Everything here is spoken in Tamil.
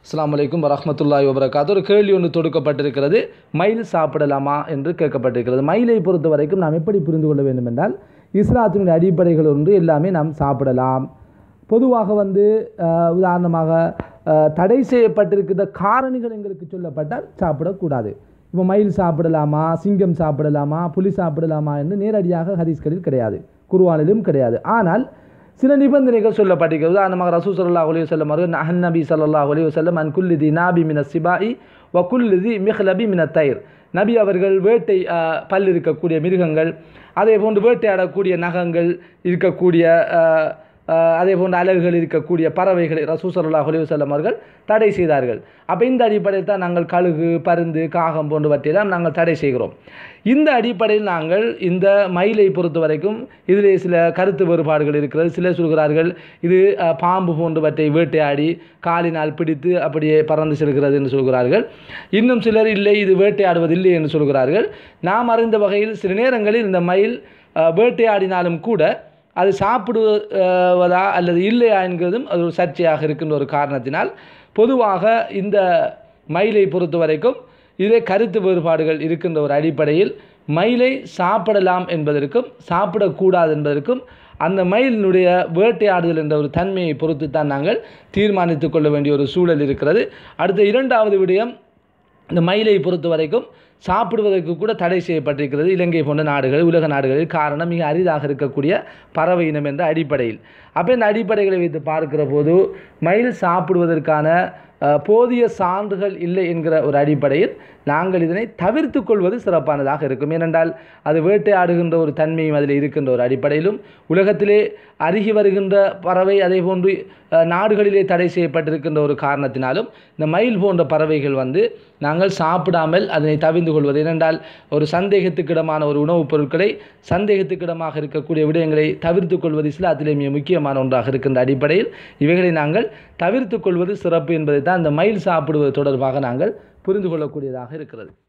அஸ்ஸலாமு அலைக்கும் வரஹ்மத்துல்லாஹி வபரகாத்து ஒரு கேள்வி ஒன்று தொடுக்கப்பட்டிருக்கிறது மயில் சாப்பிடலாமா என்று கேட்கப்பட்டிருக்கிறது மயிலை பொறுத்த வரைக்கும் நாம் எப்படி புரிந்து கொள்ள வேண்டும் என்றால் இஸ்லாத்தினுடைய அடிப்படைகள் ஒன்று எல்லாமே நாம் சாப்பிடலாம் பொதுவாக வந்து அஹ், உதாரணமாக அஹ், தடை செய்யப்பட்டிருக்கிற காரணிகள் எங்களுக்கு சொல்லப்பட்டால் சாப்பிடக்கூடாது இப்போ மயில் சாப்பிடலாமா சிங்கம் சாப்பிடலாமா புலி சாப்பிடலாமா என்று நேரடியாக ஹதீஸ்களில் கிடையாது குர்ஆனிலும் கிடையாது ஆனால் சில நிபந்தனைகள் சொல்லப்பட்டிருக்கிறது உதாரணமாக ரசூ சல்லாஹ் அலி வல்லம் அவர்கள் அஹன் நபி சல்லாஹ் அலி வல்லம் அன் குல்லிதி நாபி மின சிபாயி வ குல்லிதி மிஹ்லபி மின தயிர் நபி அவர்கள் வேட்டை அஹ், பல் இருக்கக்கூடிய மிருகங்கள் அதே போன்று வேட்டையாடக்கூடிய நகங்கள் இருக்கக்கூடிய அஹ், அஹ், அதே போன்ற அலகுகள் இருக்கக்கூடிய பறவைகளை ரசூ சல்லாஹ் அலி வல்லம் அவர்கள் தடை செய்தார்கள் அப்போ இந்த அடிப்படையில் தான் நாங்கள் கழுகு பருந்து காகம் போன்றவற்றையெல்லாம் நாங்கள் தடை செய்கிறோம் இந்த அடிப்படையில் நாங்கள் இந்த மயிலை பொறுத்த வரைக்கும் இதிலே சில கருத்து வேறுபாடுகள் இருக்கிறது சிலர் சொல்கிறார்கள் இது அஹ், பாம்பு போன்றவற்றை வேட்டையாடி காலினால் பிடித்து அப்படியே பறந்து செல்கிறது என்று சொல்கிறார்கள் இன்னும் சிலர் இல்லை இது வேட்டையாடுவதில்லை என்று சொல்கிறார்கள் நாம் அறிந்த வகையில் சில நேரங்களில் இந்த மயில் அஹ், வேட்டையாடினாலும் கூட அது சாப்பிடுவதா அல்லது இல்லையா என்கிறதும் அது ஒரு சர்ச்சையாக இருக்கின்ற ஒரு காரணத்தினால் பொதுவாக இந்த மயிலை பொறுத்த வரைக்கும் இதிலே கருத்து வேறுபாடுகள் இருக்கின்ற ஒரு அடிப்படையில் மயிலை சாப்பிடலாம் என்பதற்கும் சாப்பிடக்கூடாது என்பதற்கும் அந்த மயிலினுடைய வேட்டையாடுதல் என்ற ஒரு தன்மையை பொறுத்து தான் நாங்கள் தீர்மானித்து கொள்ள வேண்டிய ஒரு சூழல் இருக்கிறது அடுத்த இரண்டாவது விடயம் இந்த மயிலை பொறுத்த வரைக்கும் சாப்பிடுவதற்கு கூட தடை செய்யப்பட்டிருக்கிறது இலங்கை போன்ற நாடுகள் உலக நாடுகளில் காரணம் மிக அரிதாக இருக்கக்கூடிய பறவை இனம் என்ற அடிப்படையில் அப்போ இந்த அடிப்படைகளை வைத்து பார்க்கிற போது மயில் சாப்பிடுவதற்கான அஹ், போதிய சான்றுகள் இல்லை என்கிற ஒரு அடிப்படையில் நாங்கள் இதனை தவிர்த்து கொள்வது சிறப்பானதாக இருக்கும் ஏனென்றால் அது வேட்டையாடுகின்ற ஒரு தன்மையும் அதில் இருக்கின்ற ஒரு அடிப்படையிலும் உலகத்திலே அருகி வருகின்ற பறவை அதே போன்று அஹ், நாடுகளிலே தடை செய்யப்பட்டிருக்கின்ற ஒரு காரணத்தினாலும் இந்த மயில் போன்ற பறவைகள் வந்து நாங்கள் சாப்பிடாமல் அதனை தவிர்ந்து கொள்வது ஏனென்றால் ஒரு சந்தேகத்துக்கிடமான ஒரு உணவுப் பொருட்களை சந்தேகத்துக்கிடமாக இருக்கக்கூடிய விடயங்களை தவிர்த்து கொள்வது இஸ்லாத்திலே மிக முக்கியமான ஒன்றாக இருக்கின்ற அடிப்படையில் இவைகளை நாங்கள் தவிர்த்து கொள்வது சிறப்பு என்பதை தான் இந்த மயில் சாப்பிடுவது தொடர்பாக நாங்கள் புரிந்து கொள்ளக்கூடியதாக இருக்கிறது